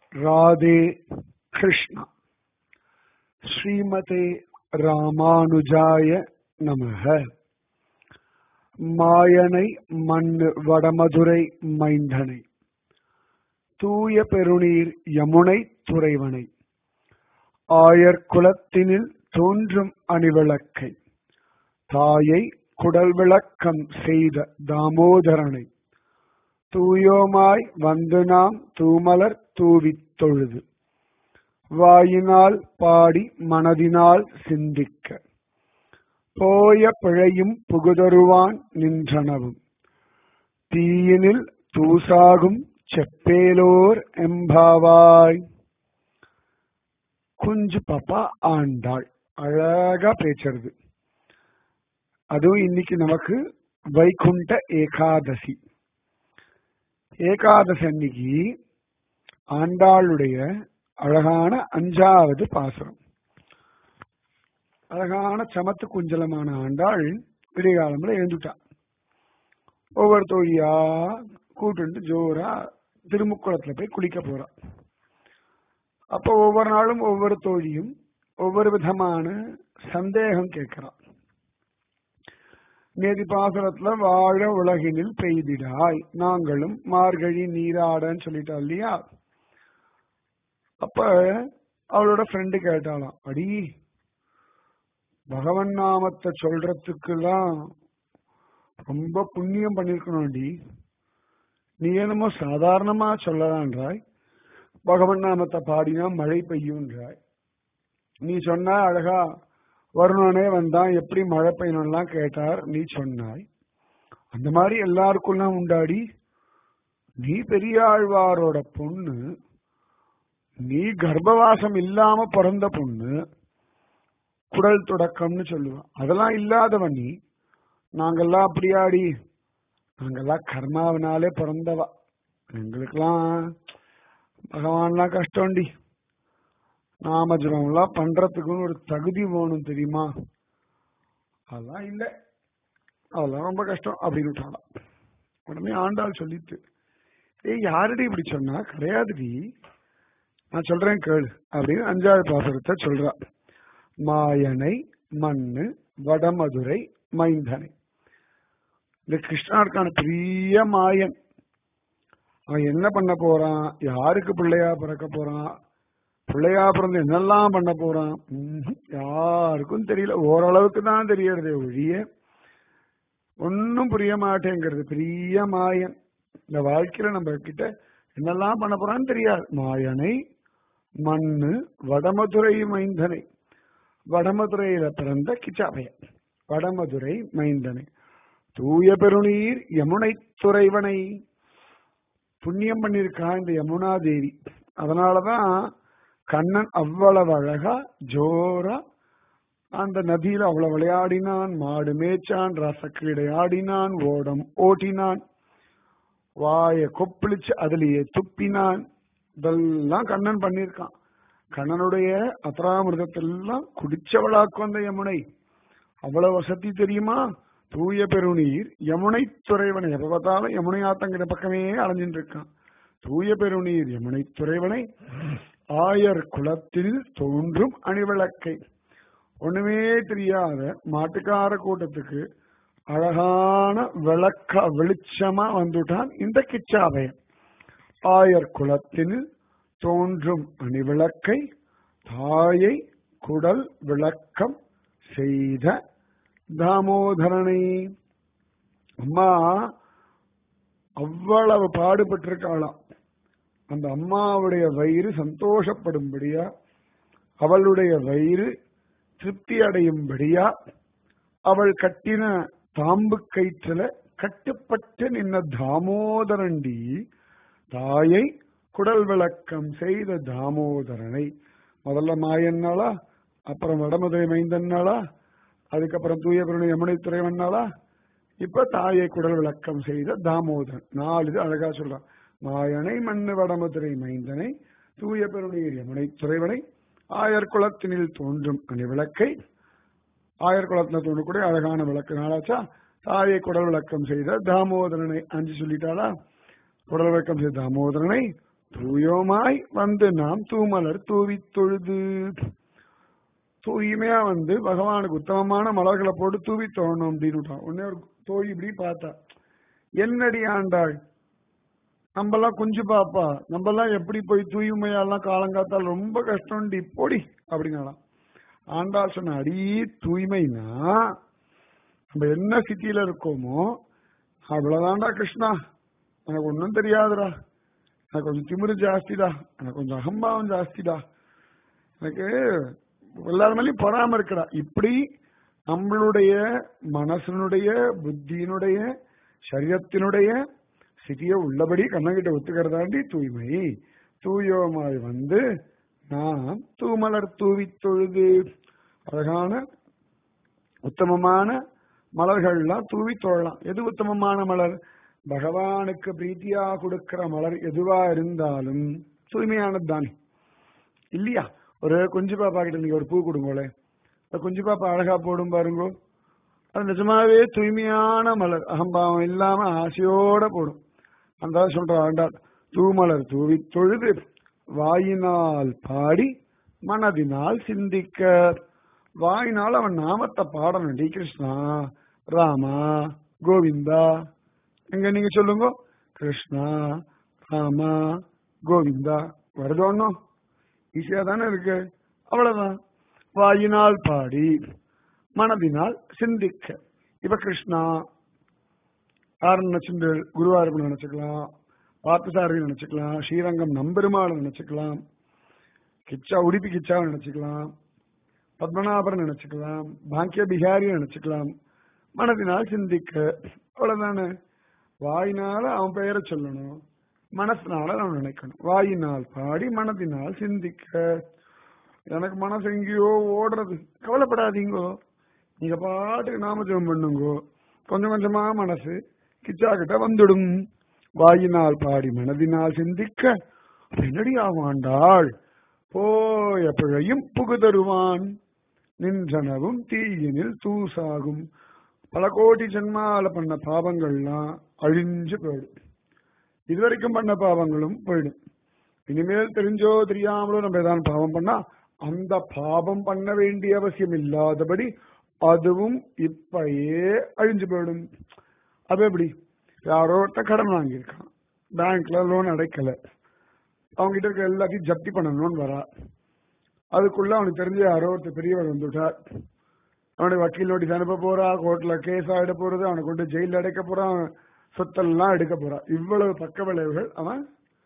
ராதே கிருஷ்ணா ஸ்ரீமதே ராமானுஜாய நமக மாயனை மண்ணு வடமதுரை மைந்தனை தூய பெருநீர் யமுனை துறைவனை ஆயர் குலத்தினில் தோன்றும் அணிவிளக்கை தாயை குடல் விளக்கம் செய்த தாமோதரனை தூயோமாய் வந்து நாம் தூமலர் தூவித் தொழுது வாயினால் பாடி மனதினால் சிந்திக்க போய பிழையும் புகுதருவான் நின்றனவும் தீயினில் தூசாகும் செப்பேலோர் எம்பாவாய் குஞ்சு பாப்பா ஆண்டாள் அழகா பேச்சுறது அதுவும் இன்னைக்கு நமக்கு வைகுண்ட ஏகாதசி ஏகாதசி அன்னைக்கு ஆண்டாளுடைய அழகான அஞ்சாவது பாசுரம் அழகான சமத்து குஞ்சலமான ஆண்டாள் விடிகாலம்ல எழுந்துட்டான் ஒவ்வொரு தோழியா கூட்டு ஜோரா திருமுக்குளத்துல போய் குளிக்க போறான் அப்ப ஒவ்வொரு நாளும் ஒவ்வொரு தோழியும் ஒவ்வொரு விதமான சந்தேகம் கேட்கிறான் நேதி பாசனத்துல வாழ உலகினில் பெய்திடாய் நாங்களும் மார்கழி நீராடன்னு சொல்லிட்டா இல்லையா அப்ப அவளோட ஃப்ரெண்டு கேட்டாலாம் அடி பகவன் நாமத்தை சொல்றதுக்கெல்லாம் ரொம்ப புண்ணியம் பண்ணிருக்கணும்டி நீ என்னமோ சாதாரணமா சொல்லலான்றாய் பகவன் நாமத்தை பாடினா மழை பெய்யும்ன்றாய் நீ சொன்ன அழகா வருணனே வந்தான் எப்படி மழை பெய்யணும்லாம் கேட்டார் நீ சொன்னாய் அந்த மாதிரி எல்லாருக்குள்ளாம் உண்டாடி நீ பெரியாழ்வாரோட பொண்ணு நீ கர்ப்பவாசம் இல்லாம பிறந்த பொண்ணு குடல் தொடக்கம்னு சொல்லுவான் அதெல்லாம் இல்லாதவன் நீ நாங்கெல்லாம் அப்படியாடி நாங்கெல்லாம் கர்மாவினாலே பிறந்தவா எங்களுக்கெல்லாம் பகவான்லாம் கஷ்டம்டி நாம ஜபம்லாம் பண்றதுக்குன்னு ஒரு தகுதி வேணும் தெரியுமா அதெல்லாம் இல்லை அதெல்லாம் ரொம்ப கஷ்டம் அப்படின்னு விட்டாலாம் உடனே ஆண்டாள் சொல்லிட்டு ஏய் யாருடி இப்படி சொன்னா கிடையாதுடி நான் சொல்றேன் கேளு அப்படின்னு அஞ்சாவது பாசுரத்தை சொல்றா மாயனை மண்ணு வடமதுரை மைந்தனை இந்த கிருஷ்ணாருக்கான பெரிய மாயன் அவன் என்ன பண்ண போறான் யாருக்கு பிள்ளையா பிறக்க போறான் பிள்ளையா பிறந்து என்னெல்லாம் பண்ண போறான் யாருக்கும் தெரியல ஓரளவுக்கு தான் தெரியறதே ஒழிய ஒன்னும் புரிய மாட்டேங்கிறது பெரிய மாயன் இந்த வாழ்க்கையில நம்ம கிட்ட என்னெல்லாம் பண்ண போறான்னு தெரியாது மாயனை மண்ணு வடமதுரை மைந்தனை வடமதுரையில பிறந்த கிச்சாபையன் வடமதுரை மைந்தனை தூய பெருநீர் யமுனை துறைவனை புண்ணியம் பண்ணிருக்கா இந்த யமுனா தேவி அதனாலதான் கண்ணன் அவ்வளவு அழகா ஜோரா அந்த நதியில அவ்வளவு விளையாடினான் மாடு மேய்ச்சான் ரசக்கீடை ஆடினான் ஓடம் ஓட்டினான் வாய கொப்பளிச்சு அதுலயே துப்பினான் இதெல்லாம் கண்ணன் பண்ணிருக்கான் கண்ணனுடைய அபராமிரதத்தெல்லாம் குடிச்சவளாக்கு வந்த யமுனை அவ்வளவு வசதி தெரியுமா தூய பெருநீர் யமுனை துறைவனை எப்ப பார்த்தாலும் யமுனை ஆத்தங்கிற பக்கமே அலைஞ்சிட்டு இருக்கான் தூய பெருநீர் யமுனை துறைவனை ஆயர் குலத்தில் தோன்றும் அணிவிளக்கை ஒண்ணுமே தெரியாத மாட்டுக்கார கூட்டத்துக்கு அழகான விளக்க வெளிச்சமா வந்துட்டான் இந்த கிச்சாபயன் ஆயர் குலத்தில் தோன்றும் அணிவிளக்கை தாயை குடல் விளக்கம் செய்த தாமோதரனை அம்மா அவ்வளவு பாடுபட்டிருக்காளாம் அந்த அம்மாவுடைய வயிறு சந்தோஷப்படும்படியா அவளுடைய வயிறு திருப்தி அடையும்படியா அவள் கட்டின தாம்பு கயிற்றுல கட்டுப்பட்டு நின்ன தாமோதரண்டி தாயை குடல் விளக்கம் செய்த தாமோதரனை முதல்ல மாயன்னாளா அப்புறம் வடமதுரை மைந்தன்னாளா அதுக்கப்புறம் தூயபுரணி யமுனை துறைவன்னாளா இப்ப தாயை குடல் விளக்கம் செய்த தாமோதரன் நாலு இது அழகா சொல்றான் மாயனை மண்ணு வடமதுரை மைந்தனை தூய பெருநீர் யமுனை துறைவனை ஆயர் குளத்தினில் தோன்றும் அணி விளக்கை ஆயர் குளத்துல தோன்றக்கூடிய அழகான விளக்கு நாளாச்சா தாயை குடல் விளக்கம் செய்த தாமோதரனை அஞ்சு சொல்லிட்டாளா குடல் விளக்கம் செய்த தாமோதரனை தூயோமாய் வந்து நாம் தூமலர் தூவி தொழுது தூய்மையா வந்து பகவானுக்கு உத்தமமான மலர்களை போட்டு தூவி தொழணும் அப்படின்னு விட்டான். உடனே ஒரு தோழி இப்படி பார்த்தா என்னடி ஆண்டாள் நம்மெல்லாம் குஞ்சு பாப்பா நம்மெல்லாம் எப்படி போய் தூய்மையாலாம் காலங்காத்தால் ரொம்ப கஷ்டம்டி போடி அப்படிங்கலாம் ஆண்டாள் சொன்ன அடி தூய்மைனா நம்ம என்ன சிட்டியில இருக்கோமோ அவ்வளவுதான்டா கிருஷ்ணா எனக்கு ஒன்றும் தெரியாதுடா எனக்கு கொஞ்சம் திமிரு ஜாஸ்திடா எனக்கு கொஞ்சம் அகம்பாவம் ஜாஸ்திடா எனக்கு எல்லார் மேலேயும் பொறாம இருக்கடா இப்படி நம்மளுடைய மனசனுடைய புத்தியினுடைய சரீரத்தினுடைய சிதிய உள்ளபடி கண்ணகிட்ட ஒத்துக்கிறதாண்டி தூய்மை தூயோமாய் வந்து நாம் தூமலர் தூவி தொழுது அழகான உத்தமமான மலர்கள்லாம் தூவி தொழலாம் எது உத்தமமான மலர் பகவானுக்கு பிரீத்தியா கொடுக்கிற மலர் எதுவா இருந்தாலும் தூய்மையானது தானே இல்லையா ஒரு குஞ்சு பாப்பா கிட்ட நீங்க ஒரு பூ கொடுங்கோலே அந்த குஞ்சு பாப்பா அழகா போடும் பாருங்கோ அது நிஜமாவே தூய்மையான மலர் அகம்பாவம் இல்லாம ஆசையோட போடும் அந்த சொல்ற ஆண்டாள் தூமலர் தூவி தொழுது வாயினால் பாடி மனதினால் சிந்திக்க வாயினால் அவன் நாமத்தை பாடணும் டி கிருஷ்ணா ராமா கோவிந்தா எங்க நீங்க சொல்லுங்க கிருஷ்ணா ராமா கோவிந்தா வருது ஒன்னும் ஈஸியா தானே இருக்கு அவ்வளவுதான் வாயினால் பாடி மனதினால் சிந்திக்க இப்ப கிருஷ்ணா யார் நினைச்சுட்டு குருவாயூரப்பன் நினைச்சுக்கலாம் பார்த்தசாரதி நினைச்சுக்கலாம் ஸ்ரீரங்கம் நம்பெருமாளை நினைச்சுக்கலாம் கிச்சா உடுப்பி கிச்சாவை நினைச்சுக்கலாம் பத்மநாபர் நினைச்சுக்கலாம் பாக்கிய பிகாரியை நினைச்சுக்கலாம் மனதினால் சிந்திக்க அவ்வளவுதானே வாயினால அவன் பெயரை சொல்லணும் மனசினால நம்ம நினைக்கணும் வாயினால் பாடி மனதினால் சிந்திக்க எனக்கு மனசு எங்கேயோ ஓடுறது கவலைப்படாதீங்கோ நீங்க பாட்டுக்கு நாமஜபம் பண்ணுங்கோ கொஞ்சம் கொஞ்சமா மனசு கிச்சா கிட்ட வந்துடும் வாயினால் பாடி மனதினால் சிந்திக்க என்னடி ஆவாண்டாள் போய பிழையும் புகுதருவான் நின்றனவும் தீயினில் தூசாகும் பல கோடி ஜென்மால பண்ண பாவங்கள்லாம் அழிஞ்சு போயிடும் இதுவரைக்கும் பண்ண பாவங்களும் போயிடும் இனிமேல் தெரிஞ்சோ தெரியாமலோ நம்ம ஏதாவது பாவம் பண்ணா அந்த பாவம் பண்ண வேண்டிய அவசியம் இல்லாதபடி அதுவும் இப்பயே அழிஞ்சு போயிடும் அது எப்படி யாரோ ஒருத்தன் கடன் வாங்கியிருக்கான் பேங்க்ல லோன் அடைக்கல அவங்க கிட்ட இருக்க எல்லாத்தையும் ஜப்தி பண்ணணும்னு வரா அதுக்குள்ள அவனுக்கு தெரிஞ்ச யாரோ ஒருத்தர் பெரியவர் வந்துட்டார் அவனுடைய வக்கீல் நோட்டீஸ் அனுப்ப போறா கோர்ட்ல கேஸ் ஆயிட போறது அவனை கொண்டு ஜெயில அடைக்க போறான் சொத்தெல்லாம் எடுக்க போறான் இவ்வளவு பக்க விளைவுகள் அவன்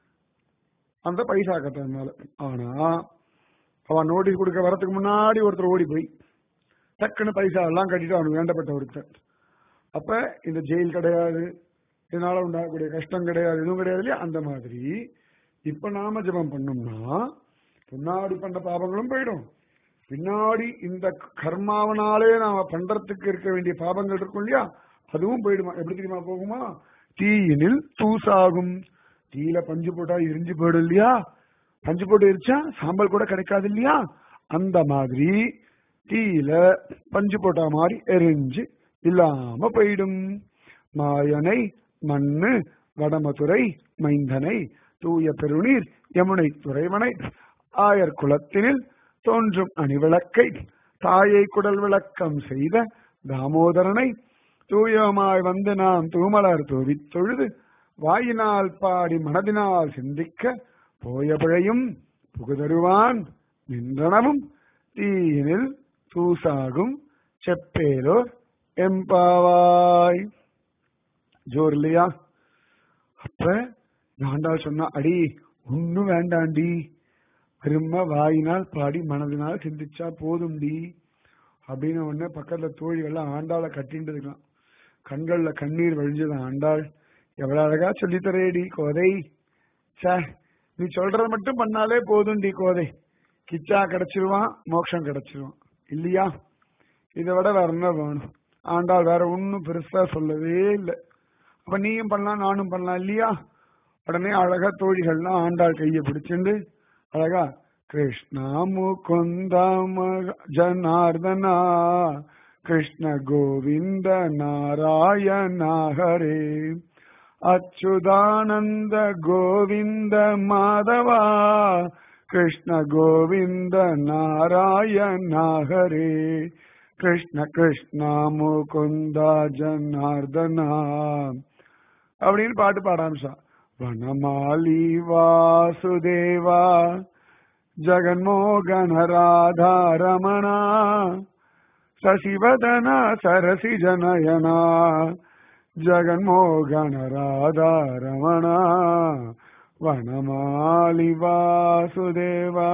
அந்த பைசா கட்டறதுனால ஆனா அவன் நோட்டீஸ் கொடுக்க வரதுக்கு முன்னாடி ஒருத்தர் ஓடி போய் டக்குன்னு பைசா எல்லாம் கட்டிட்டு அவனுக்கு வேண்டப்பட்ட ஒருத்தர் அப்ப இந்த ஜெயில் கிடையாது இதனால உண்டாகக்கூடிய கஷ்டம் கிடையாது எதுவும் கிடையாது இல்லையா அந்த மாதிரி இப்ப நாம ஜெபம் பண்ணோம்னா முன்னாடி பண்ண பாவங்களும் போயிடும் பின்னாடி இந்த கர்மாவனாலே நாம பண்றதுக்கு இருக்க வேண்டிய பாவங்கள் இருக்கும் இல்லையா அதுவும் போயிடுமா எப்படி தெரியுமா போகுமா தீயினில் தூசாகும் தீயில பஞ்சு போட்டா எரிஞ்சு போயிடும் இல்லையா பஞ்சு போட்டு எரிச்சா சாம்பல் கூட கிடைக்காது இல்லையா அந்த மாதிரி தீயில பஞ்சு போட்டா மாதிரி எரிஞ்சு இல்லாம போயிடும் மாயனை மண்ணு வடமதுரை மைந்தனை தூய பெருநீர் யமுனை துறைவனை ஆயர் குலத்தினில் தோன்றும் அணிவிளக்கை தாயை குடல் விளக்கம் செய்த தாமோதரனை தூயமாய் வந்து நாம் தூமலர் தூவித் தொழுது வாயினால் பாடி மனதினால் சிந்திக்க போய பிழையும் புகுதருவான் நின்றனவும் தீயினில் தூசாகும் செப்பேலோர் எம்பாவாய் ஜோர் இல்லையா அப்ப ஆண்டாள் சொன்னா அடி ஒன்னும் வேண்டாண்டி பெரும வாயினால் பாடி மனதினால் சிந்திச்சா போதும்டி அப்படின்னு உடனே பக்கத்துல தோழிகள்லாம் ஆண்டாளை கட்டிட்டு இருக்கலாம் கண்கள்ல கண்ணீர் வழிஞ்சது ஆண்டாள் எவ்வளவு அழகா சொல்லித்தரேடி கோதை சே நீ சொல்றத மட்டும் பண்ணாலே போதும்டி கோதை கிச்சா கிடைச்சிருவான் மோட்சம் கிடைச்சிருவான் இல்லையா இதை விட வேற என்ன வேணும் ஆண்டாள் வேற ஒன்னும் பெருசா சொல்லவே இல்லை அப்ப நீயும் பண்ணலாம் நானும் பண்ணலாம் இல்லையா உடனே அழகா தோழிகள்லாம் ஆண்டாள் கையை பிடிச்சிண்டு அழகா கிருஷ்ணா முகுந்தம ஜனார்தனா கிருஷ்ண கோவிந்த நாராயண ஹரே அச்சுதானந்த கோவிந்த மாதவா கிருஷ்ண கோவிந்த நாராயண ஹரே கிருஷ்ண கிருஷ்ண முகுந்தா ஜனார்தனா அப்படின்னு பாட்டு பாட ஆரம்பிச்சா வனமாலி வாசுதேவா ஜெகன்மோகன ராதா ரமணா சசிவதன சரசி ஜனயனா ஜெகன்மோகன ராதா ரமணா வனமாலி வாசுதேவா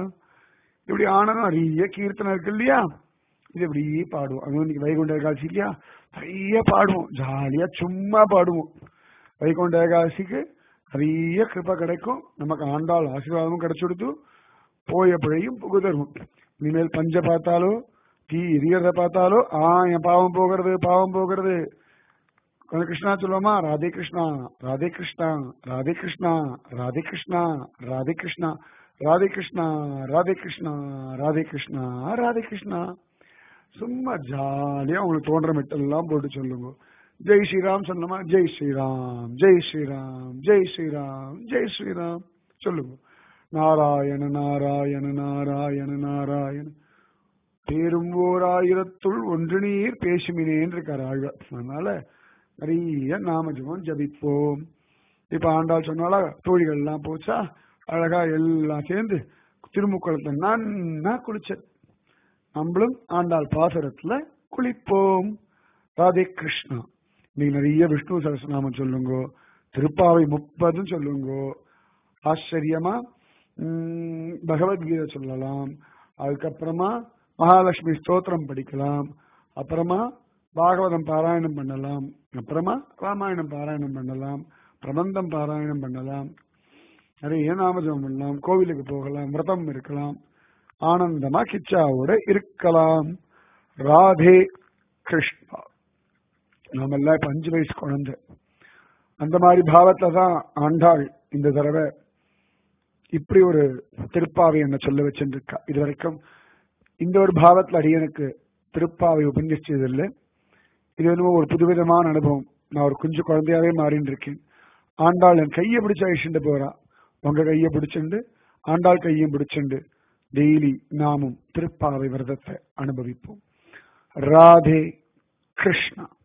இப்படி ஆனதும் நிறைய கீர்த்தனை இருக்கு இல்லையா இது இப்படி பாடுவோம் அது இன்னைக்கு வைகுண்ட ஏகாதசி இல்லையா நிறைய பாடுவோம் ஜாலியா சும்மா பாடுவோம் வைகுண்ட ஏகாதசிக்கு நிறைய கிருப்பை கிடைக்கும் நமக்கு ஆண்டாள் ஆசீர்வாதமும் கிடைச்சு கொடுத்து போய பிழையும் புகுதரும் இனிமேல் பஞ்ச பார்த்தாலோ தீ எரியறத பார்த்தாலோ ஆ என் பாவம் போகிறது பாவம் போகிறது கொஞ்சம் கிருஷ்ணா சொல்லுவோமா ராதே கிருஷ்ணா ராதே கிருஷ்ணா ராதே கிருஷ்ணா ராதே கிருஷ்ணா ராதே கிருஷ்ணா ராதே கிருஷ்ணா ராதே கிருஷ்ணா ராதே கிருஷ்ணா ராதே கிருஷ்ணா சும்மா ஜாலியா உங்களுக்கு தோன்ற மெட்டெல்லாம் போட்டு சொல்லுங்க ஜெய் ஸ்ரீராம் சொல்லணுமா ஜெய் ஸ்ரீராம் ஜெய் ஸ்ரீராம் ஜெய் ஸ்ரீராம் ஜெய் ஸ்ரீராம் சொல்லுங்க நாராயண நாராயண நாராயண நாராயண பேரும் ஓர் ஆயிரத்துள் ஒன்று நீர் பேசுமினேன்னு இருக்காரு ஆழ்வார் அதனால நிறைய நாம ஜபம் ஜபிப்போம் இப்ப ஆண்டாள் சொன்னால தோழிகள் எல்லாம் போச்சா அழகா எல்லாம் சேர்ந்து திருமுக்குளத்துல நன்னா குளிச்ச நம்மளும் ஆண்டாள் பாசரத்துல குளிப்போம் ராதே கிருஷ்ணா நீங்க நிறைய விஷ்ணு சகசநாமம் சொல்லுங்க திருப்பாவை முப்பதும் சொல்லுங்க ஆச்சரியமா உம், பகவத்கீதை சொல்லலாம் அதுக்கப்புறமா மகாலட்சுமி ஸ்தோத்திரம் படிக்கலாம் அப்புறமா பாகவதம் பாராயணம் பண்ணலாம் அப்புறமா ராமாயணம் பாராயணம் பண்ணலாம் பிரபந்தம் பாராயணம் பண்ணலாம் நிறைய நாமஜபம் பண்ணலாம் கோவிலுக்கு போகலாம் விரதம் இருக்கலாம் ஆனந்தமா கிச்சாவோட இருக்கலாம் ராதே கிருஷ்ணா நாம எல்லாம் இப்ப அஞ்சு வயசு குழந்தை அந்த மாதிரி பாவத்துல தான் ஆண்டாள் இந்த தடவை இப்படி ஒரு திருப்பாவை என்ன சொல்ல வச்சுருக்கா இது வரைக்கும் இந்த ஒரு பாவத்துல அடியனுக்கு திருப்பாவை உபன்யசிச்சது இல்லை இது என்னமோ ஒரு புதுவிதமான அனுபவம் நான் ஒரு குஞ்சு குழந்தையாவே மாறின்னு இருக்கேன் ஆண்டாள் என் கையை பிடிச்சு அழிச்சுட்டு போறா உங்க கையை பிடிச்சுண்டு ஆண்டாள் கையும் பிடிச்சுண்டு டெய்லி நாமும் திருப்பாவை விரதத்தை அனுபவிப்போம் ராதே கிருஷ்ணா